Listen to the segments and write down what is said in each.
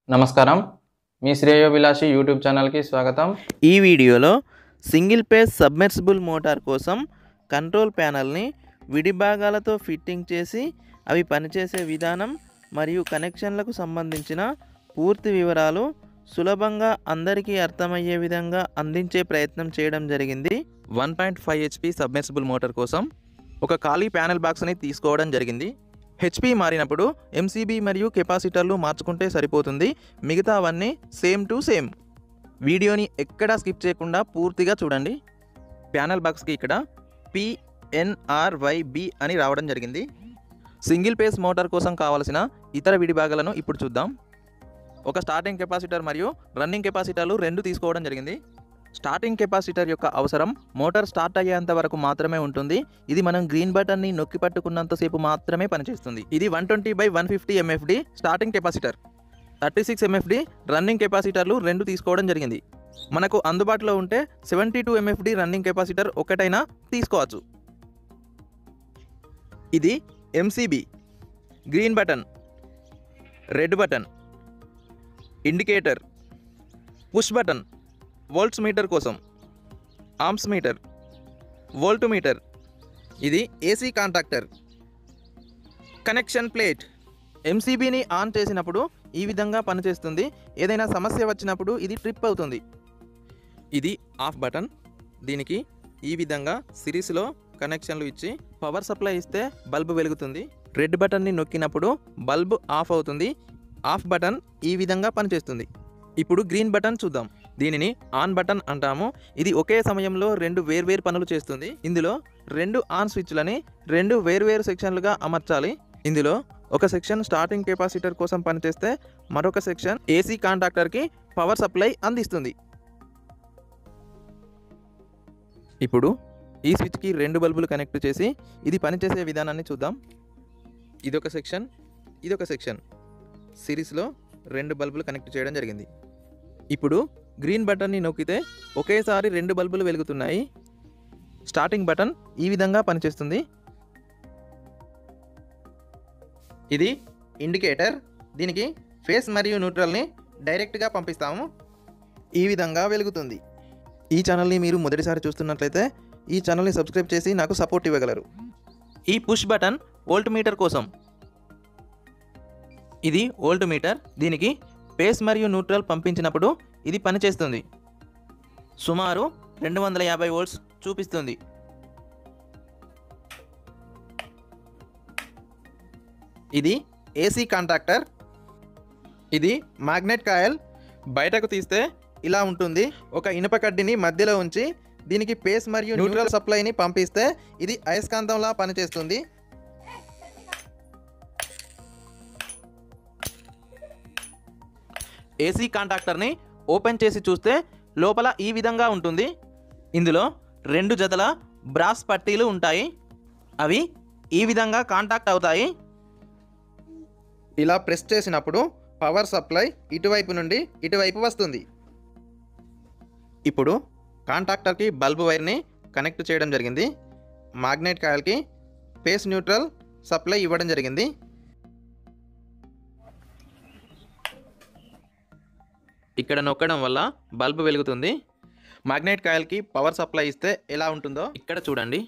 నమస్కారం మీ శ్రేయోభిలాషి యూట్యూబ్ ఛానల్కి స్వాగతం ఈ వీడియోలో సింగిల్ పేజ్ సబ్మెర్సిబుల్ మోటార్ కోసం కంట్రోల్ ప్యానల్ని విడి భాగాలతో ఫిట్టింగ్ చేసి అవి పనిచేసే విధానం మరియు కనెక్షన్లకు సంబంధించిన పూర్తి వివరాలు సులభంగా అందరికీ అర్థమయ్యే విధంగా అందించే ప్రయత్నం చేయడం జరిగింది one point five HP submersible motor కోసం ఒక ఖాళీ ప్యానెల్ బాక్స్ని తీసుకోవడం జరిగింది హెచ్పి మారినప్పుడు ఎంసీబీ మరియు కెపాసిటర్లు మార్చుకుంటే సరిపోతుంది మిగతావన్నీ సేమ్ టు సేమ్ వీడియోని ఎక్కడా స్కిప్ చేయకుండా పూర్తిగా చూడండి ప్యానల్ బాక్స్కి ఇక్కడ పిఎన్ఆర్వైబి అని రావడం జరిగింది సింగిల్ పేస్ మోటార్ కోసం కావలసిన ఇతర విడి భాగాలను ఇప్పుడు చూద్దాం ఒక స్టార్టింగ్ కెపాసిటర్ మరియు రన్నింగ్ కెపాసిటర్లు రెండు తీసుకోవడం జరిగింది స్టార్టింగ్ కెపాసిటర్ యొక్క అవసరం మోటార్ స్టార్ట్ అయ్యేంత వరకు మాత్రమే ఉంటుంది ఇది మనం గ్రీన్ బటన్ని నొక్కి పట్టుకున్నంతసేపు మాత్రమే పనిచేస్తుంది ఇది one twenty by one fifty MFD starting capacitor thirty six MFD running కెపాసిటర్లు రెండు తీసుకోవడం జరిగింది మనకు అందుబాటులో ఉంటే seventy two MFD running capacitor ఒకటైనా తీసుకోవచ్చు ఇది MCB green button red button indicator push button volts meter కోసం ఆర్మ్స్ మీటర్ వోల్ట్ మీటర్ ఇది ఏసీ కాంటాక్టర్ కనెక్షన్ ప్లేట్ ఎంసీబీని ఆన్ చేసినప్పుడు ఈ విధంగా పనిచేస్తుంది ఏదైనా సమస్య వచ్చినప్పుడు ఇది ట్రిప్ అవుతుంది ఇది ఆఫ్ బటన్ దీనికి ఈ విధంగా సిరీస్లో కనెక్షన్లు ఇచ్చి పవర్ సప్లై ఇస్తే బల్బు వెలుగుతుంది రెడ్ బటన్ని నొక్కినప్పుడు బల్బు ఆఫ్ అవుతుంది ఆఫ్ బటన్ ఈ విధంగా పనిచేస్తుంది ఇప్పుడు గ్రీన్ బటన్ చూద్దాం దీనిని ఆన్ బటన్ అంటాము ఇది ఒకే సమయంలో రెండు వేర్వేరు పనులు చేస్తుంది ఇందులో రెండు ఆన్ స్విచ్లని రెండు వేర్వేరు సెక్షన్లుగా అమర్చాలి ఇందులో ఒక సెక్షన్ స్టార్టింగ్ కెపాసిటర్ కోసం పనిచేస్తే మరొక సెక్షన్ ఏసీ కాంటాక్టర్కి పవర్ సప్లై అందిస్తుంది ఇప్పుడు ఈ స్విచ్కి రెండు బల్బులు కనెక్ట్ చేసి ఇది పనిచేసే విధానాన్ని చూద్దాం ఇదొక సెక్షన్ ఇదొక సెక్షన్ సిరీస్లో రెండు బల్బులు కనెక్ట్ చేయడం జరిగింది ఇప్పుడు గ్రీన్ బటన్ని నొక్కితే ఒకేసారి రెండు బల్బులు వెలుగుతున్నాయి స్టార్టింగ్ బటన్ ఈ విధంగా పనిచేస్తుంది ఇది ఇండికేటర్ దీనికి ఫేస్ మరియు న్యూట్రల్ని డైరెక్ట్గా పంపిస్తాము ఈ విధంగా వెలుగుతుంది ఈ ఛానల్ని మీరు మొదటిసారి చూస్తున్నట్లయితే ఈ ఛానల్ని సబ్స్క్రైబ్ చేసి నాకు సపోర్ట్ ఇవ్వగలరు ఈ పుష్ బటన్ వోల్ట్ మీటర్ కోసం ఇది వోల్ట్ మీటర్ దీనికి పేస్ మరియు న్యూట్రల్ పంపించినప్పుడు ఇది పనిచేస్తుంది సుమారు రెండు వందల యాభై వోల్ట్స్ చూపిస్తుంది ఇది ఏసీ కాంటాక్టర్ ఇది మ్యాగ్నెట్ కాయల్ బయటకు తీస్తే ఇలా ఉంటుంది ఒక ఇనుప కడ్డీని మధ్యలో ఉంచి దీనికి పేస్ మరియు న్యూట్రల్ సప్లైని పంపిస్తే ఇది అయస్కాంతంలా పనిచేస్తుంది ఏసీ కాంటాక్టర్ని ఓపెన్ చేసి చూస్తే లోపల ఈ విధంగా ఉంటుంది ఇందులో రెండు జతల బ్రాస్ పట్టీలు ఉంటాయి అవి ఈ విధంగా కాంటాక్ట్ అవుతాయి ఇలా ప్రెస్ చేసినప్పుడు పవర్ సప్లై ఇటువైపు నుండి ఇటువైపు వస్తుంది ఇప్పుడు కాంటాక్టర్కి బల్బ్ వైర్ని కనెక్ట్ చేయడం జరిగింది మాగ్నెట్ కాయల్కి పేస్ న్యూట్రల్ సప్లై ఇవ్వడం జరిగింది ఇక్కడ నొక్కడం వల్ల బల్బ్ వెలుగుతుంది మాగ్నెట్ కాయల్కి పవర్ సప్లై ఇస్తే ఎలా ఉంటుందో ఇక్కడ చూడండి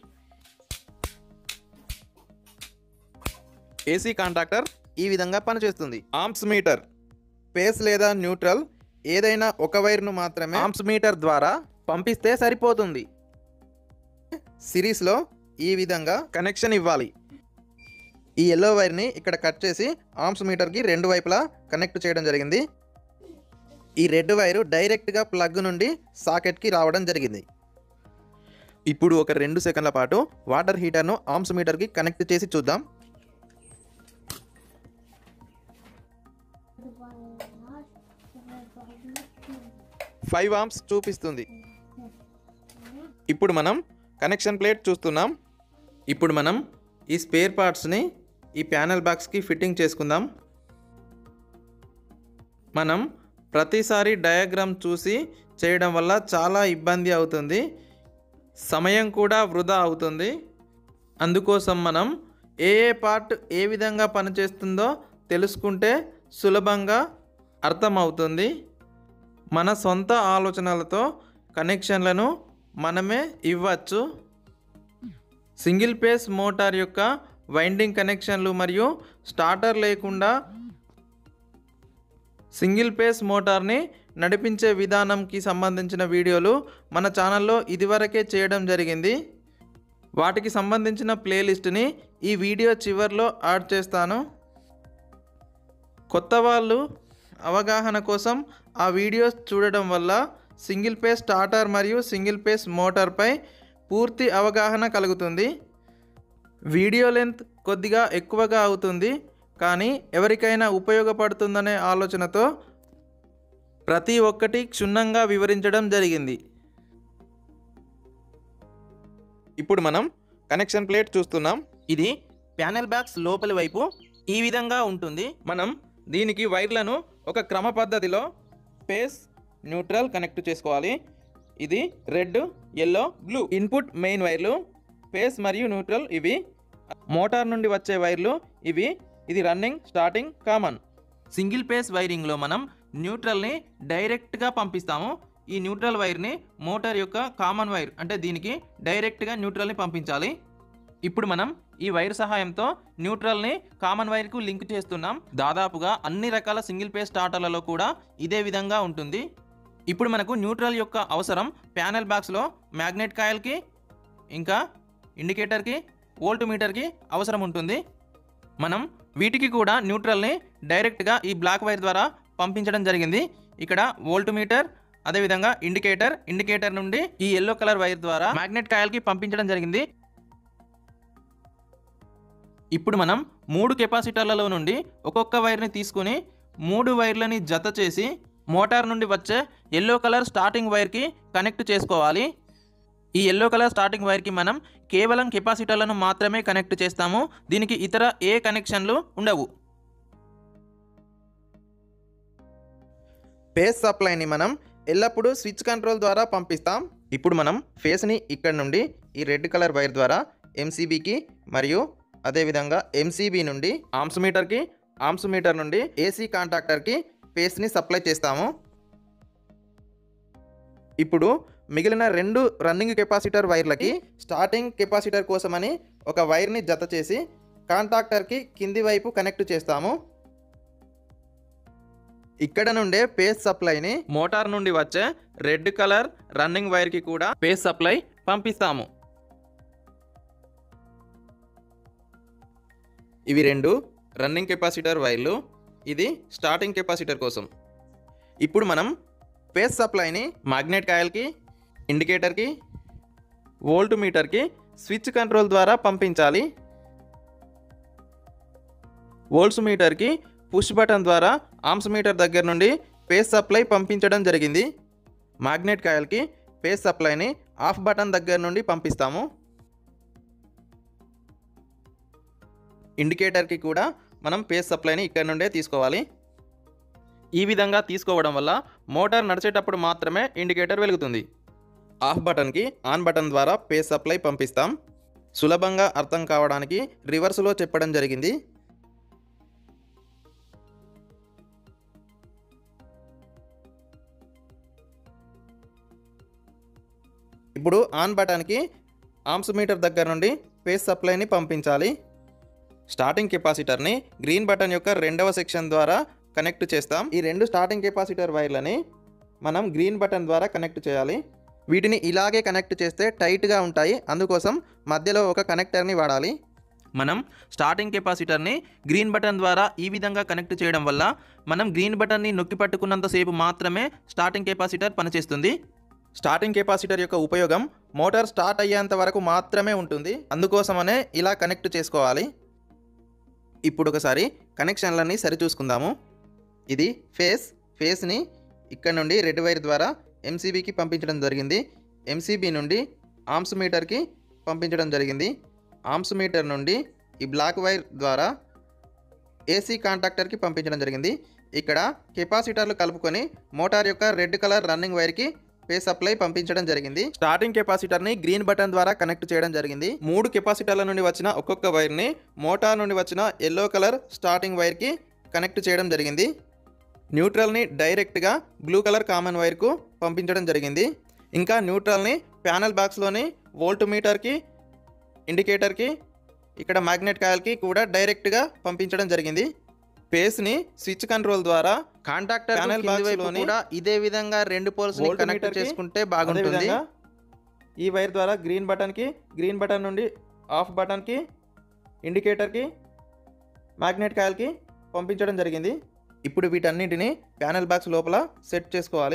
ఏసీ కాంట్రాక్టర్ ఈ విధంగా పనిచేస్తుంది ఆర్మ్స్ మీటర్ పేస్ లేదా న్యూట్రల్ ఏదైనా ఒక వైర్ను మాత్రమే ఆర్మ్స్ మీటర్ ద్వారా పంపిస్తే సరిపోతుంది సిరీస్లో ఈ విధంగా కనెక్షన్ ఇవ్వాలి ఈ ఎల్లో వైర్ని ఇక్కడ కట్ చేసి ఆర్మ్స్ మీటర్కి రెండు వైపులా కనెక్ట్ చేయడం జరిగింది ఈ రెడ్ వైరు డైరెక్ట్గా ప్లగ్ నుండి సాకెట్కి రావడం జరిగింది ఇప్పుడు ఒక రెండు సెకండ్ల పాటు వాటర్ హీటర్ను ఆర్మ్స్ మీటర్కి కనెక్ట్ చేసి చూద్దాం ఫైవ్ ఆర్మ్స్ చూపిస్తుంది ఇప్పుడు మనం కనెక్షన్ ప్లేట్ చూస్తున్నాం ఇప్పుడు మనం ఈ స్పేర్ పార్ట్స్ని ఈ ప్యానల్ బాక్స్కి ఫిట్టింగ్ చేసుకుందాం మనం ప్రతిసారి డయాగ్రామ్ చూసి చేయడం వల్ల చాలా ఇబ్బంది అవుతుంది సమయం కూడా వృధా అవుతుంది అందుకోసం మనం ఏ ఏ పార్ట్ ఏ విధంగా పనిచేస్తుందో తెలుసుకుంటే సులభంగా అర్థమవుతుంది మన సొంత ఆలోచనలతో కనెక్షన్లను మనమే ఇవ్వచ్చు సింగిల్ పేస్ మోటార్ యొక్క వైండింగ్ కనెక్షన్లు మరియు స్టార్టర్ లేకుండా సింగిల్ పేస్ మోటార్ని నడిపించే విధానంకి సంబంధించిన వీడియోలు మన ఛానల్లో ఇదివరకే చేయడం జరిగింది వాటికి సంబంధించిన ప్లేలిస్ట్ని ఈ వీడియో చివరిలో యాడ్ చేస్తాను కొత్త వాళ్ళు అవగాహన కోసం ఆ వీడియోస్ చూడడం వల్ల సింగిల్ పేస్ స్టార్టర్ మరియు సింగిల్ పేస్ మోటార్పై పూర్తి అవగాహన కలుగుతుంది వీడియో లెంత్ కొద్దిగా ఎక్కువగా అవుతుంది కానీ ఎవరికైనా ఉపయోగపడుతుందనే ఆలోచనతో ప్రతి ఒక్కటి క్షుణ్ణంగా వివరించడం జరిగింది ఇప్పుడు మనం కనెక్షన్ ప్లేట్ చూస్తున్నాం ఇది ప్యానెల్ బ్యాగ్స్ లోపలి వైపు ఈ విధంగా ఉంటుంది మనం దీనికి వైర్లను ఒక క్రమ పద్ధతిలో పేస్ న్యూట్రల్ కనెక్ట్ చేసుకోవాలి ఇది red yellow blue input main వైర్లు పేస్ మరియు న్యూట్రల్ ఇవి మోటార్ నుండి వచ్చే వైర్లు ఇవి ఇది running starting common single phase వైరింగ్లో మనం న్యూట్రల్ని డైరెక్ట్గా పంపిస్తాము ఈ న్యూట్రల్ వైర్ని మోటార్ యొక్క కామన్ వైర్ అంటే దీనికి డైరెక్ట్గా న్యూట్రల్ని పంపించాలి ఇప్పుడు మనం ఈ వైర్ సహాయంతో న్యూట్రల్ని కామన్ వైర్కు లింక్ చేస్తున్నాం దాదాపుగా అన్ని రకాల సింగిల్ పేస్ స్టార్టర్లలో కూడా ఇదే విధంగా ఉంటుంది ఇప్పుడు మనకు న్యూట్రల్ యొక్క అవసరం ప్యానెల్ బాక్స్లో మ్యాగ్నెట్ కాయల్కి ఇంకా ఇండికేటర్కి వోల్ట్ మీటర్కి అవసరం ఉంటుంది మనం వీటికి కూడా న్యూట్రల్ని డైరెక్ట్గా ఈ బ్లాక్ వైర్ ద్వారా పంపించడం జరిగింది ఇక్కడ వోల్ట్ మీటర్ అదేవిధంగా ఇండికేటర్ ఇండికేటర్ నుండి ఈ ఎల్లో కలర్ వైర్ ద్వారా మ్యాగ్నెట్ కాయల్కి పంపించడం జరిగింది ఇప్పుడు మనం మూడు కెపాసిటర్లలో నుండి ఒక్కొక్క వైర్ని తీసుకుని మూడు వైర్లని జత చేసి మోటార్ నుండి వచ్చే ఎల్లో కలర్ స్టార్టింగ్ వైర్కి కనెక్ట్ చేసుకోవాలి ఈ ఎల్లో కలర్ స్టార్టింగ్ వైర్కి మనం కేవలం కెపాసిటర్లను మాత్రమే కనెక్ట్ చేస్తాము దీనికి ఇతర ఏ కనెక్షన్లు ఉండవు ఫేస్ సప్లైని మనం ఎల్లప్పుడూ స్విచ్ కంట్రోల్ ద్వారా పంపిస్తాం ఇప్పుడు మనం ఫేస్ని ఇక్కడ నుండి ఈ రెడ్ కలర్ వైర్ ద్వారా ఎంసీబీకి మరియు అదేవిధంగా ఎంసీబీ నుండి ఆమ్స్ మీటర్కి ఆమ్స్ మీటర్ నుండి ఏసీ కాంటాక్టర్కి ఫేస్ని సప్లై చేస్తాము ఇప్పుడు మిగిలిన రెండు రన్నింగ్ కెపాసిటర్ వైర్లకి స్టార్టింగ్ కెపాసిటర్ కోసమని ఒక వైర్ని జత చేసి కాంటాక్టర్కి కింది వైపు కనెక్ట్ చేస్తాము ఇక్కడ నుండే పేస్ సప్లైని మోటార్ నుండి వచ్చే రెడ్ కలర్ రన్నింగ్ వైర్కి కూడా పేస్ సప్లై పంపిస్తాము ఇవి రెండు రన్నింగ్ కెపాసిటర్ వైర్లు ఇది స్టార్టింగ్ కెపాసిటర్ కోసం ఇప్పుడు మనం పేస్ సప్లైని మ్యాగ్నెట్ కాయల్కి ఇండికేటర్కి వోల్ట్ మీటర్కి స్విచ్ కంట్రోల్ ద్వారా పంపించాలి వోల్ట్స్ మీటర్కి పుష్ బటన్ ద్వారా ఆమ్స్ మీటర్ దగ్గర నుండి పేస్ సప్లై పంపించడం జరిగింది మ్యాగ్నెట్ కాయల్కి పేస్ సప్లైని ఆఫ్ బటన్ దగ్గర నుండి పంపిస్తాము ఇండికేటర్కి కూడా మనం పేస్ సప్లైని ఇక్కడ నుండే తీసుకోవాలి ఈ విధంగా తీసుకోవడం వల్ల మోటార్ నడిచేటప్పుడు మాత్రమే ఇండికేటర్ వెలుగుతుంది ఆఫ్ బటన్కి ఆన్ బటన్ ద్వారా పేస్ సప్లై పంపిస్తాం సులభంగా అర్థం కావడానికి రివర్స్లో చెప్పడం జరిగింది ఇప్పుడు ఆన్ బటన్కి ఆమ్స్ మీటర్ దగ్గర నుండి పేస్ సప్లైని పంపించాలి స్టార్టింగ్ కెపాసిటర్ని గ్రీన్ బటన్ యొక్క రెండవ సెక్షన్ ద్వారా కనెక్ట్ చేస్తాం ఈ రెండు స్టార్టింగ్ కెపాసిటర్ వైర్లని మనం గ్రీన్ బటన్ ద్వారా కనెక్ట్ చేయాలి వీటిని ఇలాగే కనెక్ట్ చేస్తే టైట్గా ఉంటాయి అందుకోసం మధ్యలో ఒక కనెక్టర్ని వాడాలి మనం స్టార్టింగ్ కెపాసిటర్ని గ్రీన్ బటన్ ద్వారా ఈ విధంగా కనెక్ట్ చేయడం వల్ల మనం గ్రీన్ బటన్ని నొక్కి పట్టుకున్నంతసేపు మాత్రమే స్టార్టింగ్ కెపాసిటర్ పనిచేస్తుంది స్టార్టింగ్ కెపాసిటర్ యొక్క ఉపయోగం మోటార్ స్టార్ట్ అయ్యేంత వరకు మాత్రమే ఉంటుంది అందుకోసమనే ఇలా కనెక్ట్ చేసుకోవాలి ఇప్పుడు ఒకసారి కనెక్షన్లన్నీ సరిచూసుకుందాము ఇది ఫేస్ ఫేస్ని ఇక్కడ నుండి రెడ్ వైర్ ద్వారా ఎంసీబీకి పంపించడం జరిగింది ఎంసీబీ నుండి ఆమ్స్ మీటర్కి పంపించడం జరిగింది ఆమ్స్ మీటర్ నుండి ఈ బ్లాక్ వైర్ ద్వారా ఏసీ కాంటాక్టర్కి పంపించడం జరిగింది ఇక్కడ కెపాసిటర్లు కలుపుకొని మోటార్ యొక్క రెడ్ కలర్ రన్నింగ్ వైర్కి పే సప్లై పంపించడం జరిగింది స్టార్టింగ్ కెపాసిటర్ని గ్రీన్ బటన్ ద్వారా కనెక్ట్ చేయడం జరిగింది మూడు కెపాసిటర్ల నుండి వచ్చిన ఒక్కొక్క వైర్ని మోటార్ నుండి వచ్చిన ఎల్లో కలర్ స్టార్టింగ్ వైర్కి కనెక్ట్ చేయడం జరిగింది న్యూట్రల్ని డైరెక్ట్గా బ్లూ కలర్ కామన్ వైర్కు పంపించడం జరిగింది ఇంకా న్యూట్రల్ని ప్యానల్ బాక్స్లోని వోల్ట్ మీటర్కి ఇండికేటర్కి ఇక్కడ మ్యాగ్నెట్ కాయల్కి కూడా డైరెక్ట్గా పంపించడం జరిగింది పేస్ని స్విచ్ కంట్రోల్ ద్వారా కాంటాక్టర్ Panel box లోని కూడా ఇదే విధంగా రెండు పోల్స్ Volt కనెక్ట్ meter కి చేసుకుంటే బాగుంటుంది అదేవిధంగా ఈ వైర్ ద్వారా గ్రీన్ బటన్కి గ్రీన్ బటన్ నుండి ఆఫ్ బటన్కి ఇండికేటర్కి మ్యాగ్నెట్ కాయల్కి పంపించడం జరిగింది ఇప్పుడు వీటన్నిటిని ప్యానల్ బాక్స్ లోపల సెట్ చేసుకోవాలి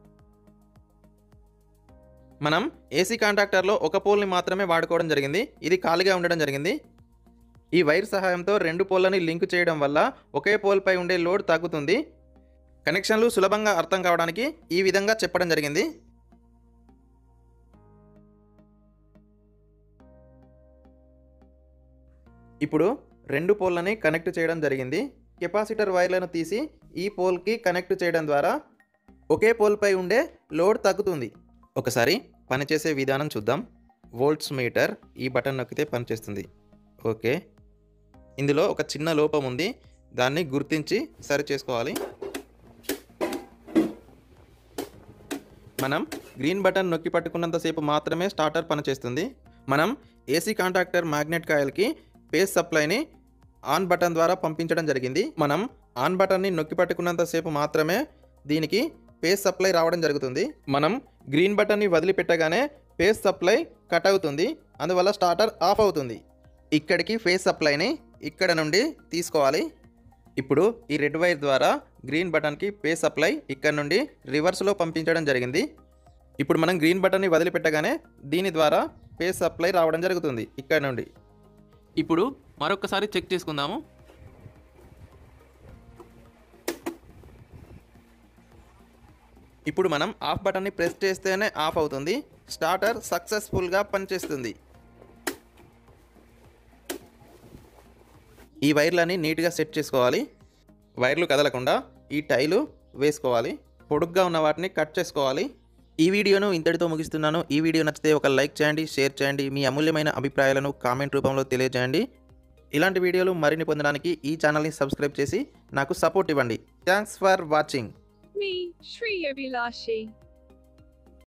మనం ఏసీ కాంటాక్టర్లో ఒక పోల్ని మాత్రమే వాడుకోవడం జరిగింది ఇది ఖాళీగా ఉండడం జరిగింది ఈ వైర్ సహాయంతో రెండు పోల్లని లింక్ చేయడం వల్ల ఒకే పోల్పై ఉండే లోడ్ తగ్గుతుంది కనెక్షన్లు సులభంగా అర్థం కావడానికి ఈ విధంగా చెప్పడం జరిగింది ఇప్పుడు రెండు పోల్లని కనెక్ట్ చేయడం జరిగింది కెపాసిటర్ వైర్లను తీసి ఈ పోల్కి కనెక్ట్ చేయడం ద్వారా ఒకే పోల్పై ఉండే లోడ్ తగ్గుతుంది ఒకసారి పనిచేసే విధానం చూద్దాం వోల్ట్స్ మీటర్ ఈ బటన్ నొక్కితే పనిచేస్తుంది ఓకే ఇందులో ఒక చిన్న లోపం ఉంది దాన్ని గుర్తించి సరి చేసుకోవాలి మనం గ్రీన్ బటన్ నొక్కి పట్టుకున్నంతసేపు మాత్రమే స్టార్టర్ పనిచేస్తుంది మనం ఏసీ కాంటాక్టర్ మ్యాగ్నెట్ కాయల్కి పేస్ సప్లైని ఆన్ బటన్ ద్వారా పంపించడం జరిగింది మనం ఆన్ బటన్ని నొక్కి పట్టుకున్నంతసేపు మాత్రమే దీనికి పేస్ సప్లై రావడం జరుగుతుంది మనం గ్రీన్ బటన్ని వదిలిపెట్టగానే పేస్ సప్లై కట్ అవుతుంది అందువల్ల స్టార్టర్ ఆఫ్ అవుతుంది ఇక్కడికి ఫేస్ సప్లైని ఇక్కడ నుండి తీసుకోవాలి ఇప్పుడు ఈ రెడ్ వైర్ ద్వారా గ్రీన్ బటన్కి పే సప్లై ఇక్కడ నుండి రివర్స్లో పంపించడం జరిగింది ఇప్పుడు మనం గ్రీన్ బటన్ని వదిలిపెట్టగానే దీని ద్వారా పే సప్లై రావడం జరుగుతుంది ఇక్కడ నుండి ఇప్పుడు మరొకసారి చెక్ చేసుకుందాము ఇప్పుడు మనం ఆఫ్ బటన్ని ప్రెస్ చేస్తేనే ఆఫ్ అవుతుంది స్టార్టర్ సక్సెస్ఫుల్గా పనిచేస్తుంది ఈ వైర్లని నీట్గా సెట్ చేసుకోవాలి వైర్లు కదలకుండా ఈ టైలు వేసుకోవాలి పొడుగ్గా ఉన్న వాటిని కట్ చేసుకోవాలి ఈ వీడియోను ఇంతటితో ముగిస్తున్నాను ఈ వీడియో నచ్చితే ఒక లైక్ చేయండి షేర్ చేయండి మీ అమూల్యమైన అభిప్రాయాలను కామెంట్ రూపంలో తెలియజేయండి ఇలాంటి వీడియోలు మరిన్ని పొందడానికి ఈ ఛానల్ని సబ్స్క్రైబ్ చేసి నాకు సపోర్ట్ ఇవ్వండి thanks for watching Me, Shri Yobilashi.